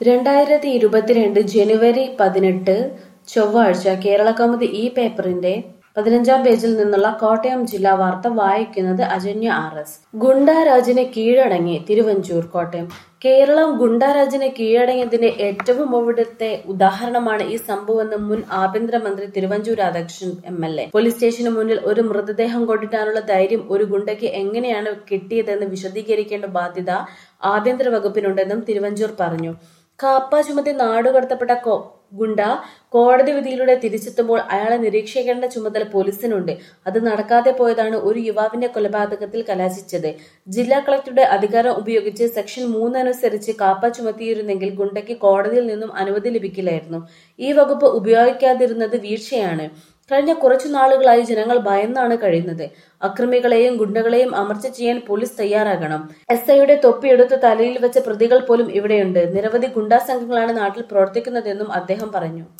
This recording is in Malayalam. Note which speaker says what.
Speaker 1: രണ്ടായിരത്തി ഇരുപത്തിരണ്ട് ജനുവരി പതിനെട്ട് ചൊവ്വാഴ്ച കേരളകൗമുദി ഈ പേപ്പറിന്റെ പതിനഞ്ചാം പേജിൽ നിന്നുള്ള കോട്ടയം ജില്ലാ വാർത്ത വായിക്കുന്നത് അജന്യ ആർ എസ് ഗുണ്ടാരാജിന് കീഴടങ്ങി തിരുവഞ്ചൂർ കോട്ടയം കേരളം ഗുണ്ടാരാജിന് കീഴടങ്ങിയതിന്റെ ഏറ്റവും ഒടുവിലത്തെ ഉദാഹരണമാണ് ഈ സംഭവമെന്ന് മുൻ ആഭ്യന്തരമന്ത്രി Thiruvanchoor Radhakrishnan M L A police സ്റ്റേഷന് മുന്നിൽ ഒരു മൃതദേഹം കൊണ്ടിടാനുള്ള ധൈര്യം ഒരു ഗുണ്ടയ്ക്ക് എങ്ങനെയാണ് കിട്ടിയതെന്ന് വിശദീകരിക്കേണ്ട ബാധ്യത ആഭ്യന്തര വകുപ്പിനുണ്ടെന്നും തിരുവഞ്ചൂർ പറഞ്ഞു കാപ്പ ചുമത്തി നാടുകടത്തപ്പെട്ട കൊ ഗുണ്ട കോടതി വിധിയിലൂടെ തിരിച്ചെത്തുമ്പോൾ അയാളെ നിരീക്ഷിക്കേണ്ട ചുമതല പോലീസിനുണ്ട് അത് നടക്കാതെ പോയതാണ് ഒരു യുവാവിന്റെ കൊലപാതകത്തിൽ കലാശിച്ചത് ജില്ലാ കളക്ടറുടെ അധികാരം ഉപയോഗിച്ച് സെക്ഷൻ മൂന്ന് അനുസരിച്ച് കാപ്പ ചുമത്തിയിരുന്നെങ്കിൽ ഗുണ്ടയ്ക്ക് കോടതിയിൽ നിന്നും അനുമതി ലഭിക്കില്ലായിരുന്നു ഈ വകുപ്പ് ഉപയോഗിക്കാതിരുന്നത് വീഴ്ചയാണ് കഴിഞ്ഞ കുറച്ചു നാളുകളായി ജനങ്ങൾ ഭയന്നാണ് കഴിയുന്നത് അക്രമികളെയും ഗുണ്ടകളെയും അമർച്ച ചെയ്യാൻ പോലീസ് തയ്യാറാകണം എസ് ഐയുടെ തൊപ്പിയെടുത്ത് തലയിൽ വെച്ച പ്രതികൾ പോലും ഇവിടെയുണ്ട് നിരവധി ഗുണ്ടാ സംഘങ്ങളാണ് നാട്ടിൽ പ്രവർത്തിക്കുന്നതെന്നും അദ്ദേഹം പറഞ്ഞു